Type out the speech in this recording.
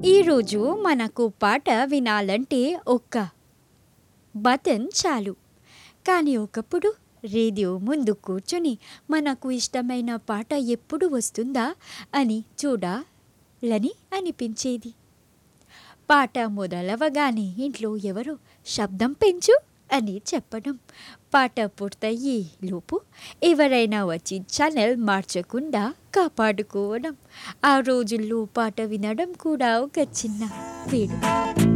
ఈరోజు మనకు పాట వినాలంటే ఒక్క బటన్ చాలు కానీ ఒకప్పుడు రేడియో ముందు కూర్చొని మనకు ఇష్టమైన పాట ఎప్పుడు వస్తుందా అని చూడాలని అనిపించేది పాట మొదలవగానే ఇంట్లో ఎవరో శబ్దం పెంచు అని చెప్పడం పాట పూర్తయ్యే లోపు ఎవరైనా వచ్చి ఛానల్ మార్చకుండా కాపాడుకోవడం ఆ రోజుల్లో పాట వినడం కూడా ఒక చిన్న వేడుక